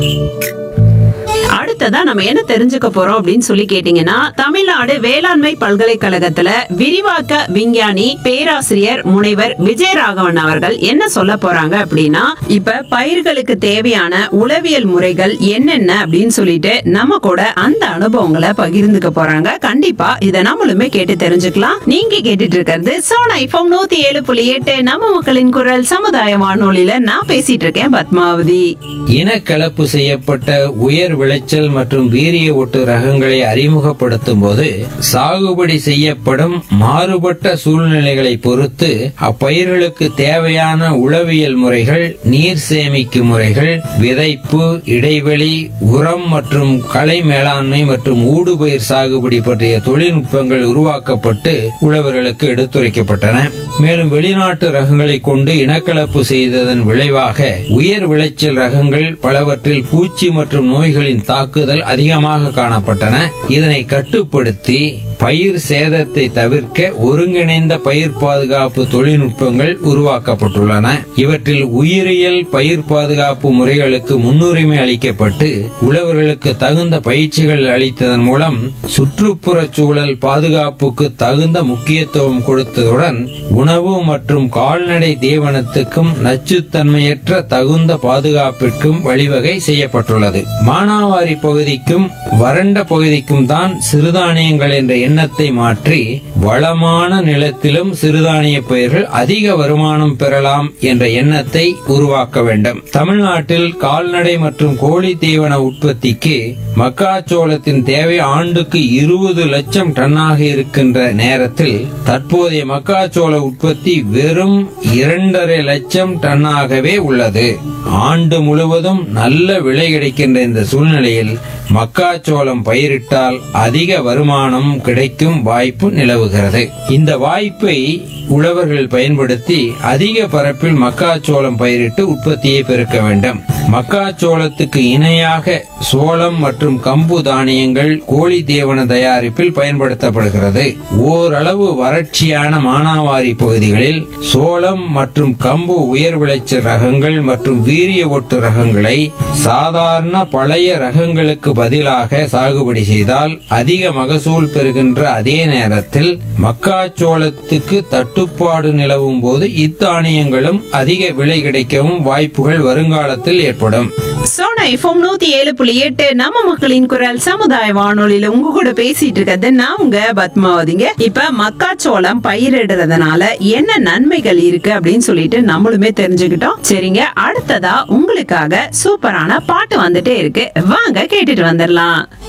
அடுத்ததா நம்ம என்ன தெரிஞ்சுக்க போறோம் அப்படின்னு சொல்லி கேட்டீங்கன்னா தமிழ்நாடு வேளாண்மை பல்கலைக்கழகத்துல விரிவாக்க விஞ்ஞானி பேராசிரியர் முனைவர் விஜயராகவன் அவர்கள் என்ன சொல்ல போறாங்க அப்படின்னா இப்ப பயிர்களுக்கு தேவையான உளவியல் முறைகள் என்னென்ன அப்படின்னு சொல்லிட்டு நம்ம கூட அந்த அனுபவங்களை பகிர்ந்துக்க போறாங்க கண்டிப்பா இதை நம்மளுமே கேட்டு தெரிஞ்சுக்கலாம் நீங்க கேட்டுட்டு இருக்கிறது சோனா ஐஃபோம் நூத்தி ஏழு புள்ளி எட்டு நம்ம மக்களின் குரல் சமுதாய வானொலியில நான் பேசிட்டு இருக்கேன் பத்மாவதி இனக்கலப்பு செய்யப்பட்ட உயர் விளைச்சல் மற்றும் வீரிய ஒட்டு ரகங்களை அறிமுகப்படுத்தும் போது சாகுபடி செய்யப்படும் மாறுபட்ட சூழ்நிலைகளை பொறுத்து அப்பயிர்களுக்கு தேவையான உளவியல் முறைகள் நீர் சேமிக்கும் முறைகள் விதைப்பு இடைவெளி உரம் மற்றும் களை மேலாண்மை மற்றும் ஊடுபயிர் சாகுபடி பற்றிய தொழில்நுட்பங்கள் உருவாக்கப்பட்டு உழவர்களுக்கு எடுத்துரைக்கப்பட்டன மேலும் வெளிநாட்டு ரகங்களை கொண்டு இனக்கலப்பு செய்ததன் விளைவாக உயர் விளைச்சல் ரகங்கள் பலவற்றில் பூச்சி மற்றும் நோய்களின் தாக்குதல் அதிகமாக காணப்பட்டன இதனை கட்டுப்படுத்தி பயிர் சேதத்தை தவிர்க்க ஒருங்கிணைந்த பயிர் பாதுகாப்பு தொழில்நுட்பங்கள் உருவாக்கப்பட்டுள்ளன இவற்றில் உயிரியல் பயிர் பாதுகாப்பு முறைகளுக்கு முன்னுரிமை அளிக்கப்பட்டு உழவர்களுக்கு தகுந்த பயிற்சிகள் அளித்ததன் மூலம் சுற்றுப்புற சூழல் பாதுகாப்புக்கு தகுந்த முக்கியத்துவம் கொடுத்ததுடன் உணவு மற்றும் கால்நடை தீவனத்துக்கும் நச்சுத்தன்மையற்ற தகுந்த பாதுகாப்பிற்கும் வழிவகை செய்யப்பட்டுள்ளது மானாவாரி பகுதிக்கும் வறண்ட பகுதிக்கும் தான் சிறுதானியங்கள் என்ற எண்ணத்தை மாற்றி வளமான நிலத்திலும் சிறுதானிய பயிர்கள் அதிக வருமானம் பெறலாம் என்ற எண்ணத்தை உருவாக்க வேண்டும் தமிழ்நாட்டில் கால்நடை மற்றும் கோழி தீவன உற்பத்திக்கு மக்காச்சோளத்தின் தேவை ஆண்டுக்கு இருபது லட்சம் டன்னாக இருக்கின்ற நேரத்தில் தற்போதைய மக்காச்சோள உற்பத்தி வெறும் இரண்டரை லட்சம் டன்னாகவே உள்ளது ஆண்டு முழுவதும் நல்ல விலை கிடைக்கின்ற இந்த சூழ்நிலையில் மக்காச்சோளம் பயிரிட்டால் அதிக வருமானம் கிடைக்கும் வாய்ப்பு நிலவுகிறது இந்த வாய்ப்பை உழவர்கள் பயன்படுத்தி அதிக பரப்பில் மக்காச்சோளம் பயிரிட்டு உற்பத்தியை பெருக்க வேண்டும் மக்காச்சோளத்துக்கு இணையாக சோளம் மற்றும் கம்பு தானியங்கள் கோழி தீவன தயாரிப்பில் பயன்படுத்தப்படுகிறது ஓரளவு வறட்சியான மானாவாரி பகுதிகளில் சோளம் மற்றும் கம்பு உயர் விளைச்சல் ரகங்கள் மற்றும் வீரிய ஒட்டு ரகங்களை சாதாரண பழைய ரகங்களுக்கு பதிலாக சாகுபடி செய்தால் அதிக மகசூல் பெறுகின்ற அதே நேரத்தில் மக்காச்சோளத்துக்கு தட்டுப்பாடு நிலவும் போது இத்தானியங்களும் அதிக விலை கிடைக்கவும் வாய்ப்புகள் வருங்காலத்தில் ஏற்படும் சோனா எஃப்எம் நூத்தி ஏழு புள்ளி எட்டு நம்ம மக்களின் குரல் சமுதாய வானொலியில உங்க கூட பேசிட்டு இருக்கிறது நான் உங்க பத்மாவதிங்க இப்ப மக்காச்சோளம் பயிரிடுறதுனால என்ன நன்மைகள் இருக்கு அப்படின்னு சொல்லிட்டு நம்மளுமே தெரிஞ்சுக்கிட்டோம் சரிங்க அடுத்ததா உங்களுக்காக சூப்பரான பாட்டு வந்துட்டே இருக்கு வாங்க கேட்டுட்டு வந்துடலாம்